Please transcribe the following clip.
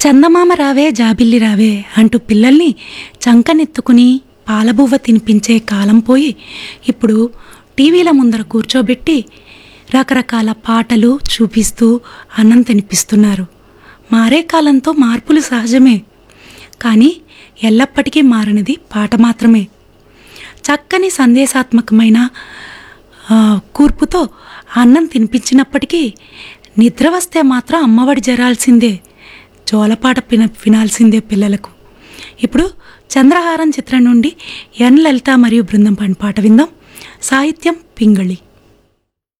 చందమామ రావే జాబిల్లి రావే అంటూ పిల్లల్ని చంకనెత్తుకుని పాలబువ్వ తినిపించే కాలం పోయి ఇప్పుడు టీవీల ముందర కూర్చోబెట్టి రకరకాల పాటలు చూపిస్తూ అన్నం తినిపిస్తున్నారు మారే కాలంతో మార్పులు సహజమే కానీ ఎల్లప్పటికీ మారనిది పాట మాత్రమే చక్కని సందేశాత్మకమైన ఆ, కూర్పుతో అన్నం తినిపించినప్పటికీ నిద్ర వస్తే మాత్రం అమ్మఒడి జరాల్సిందే జోలపాట పిన వినాల్సిందే పిల్లలకు ఇప్పుడు చంద్రహారం చిత్రం నుండి ఎన్ లలిత మరియు బృందం పని పాట విందాం సాహిత్యం పింగళి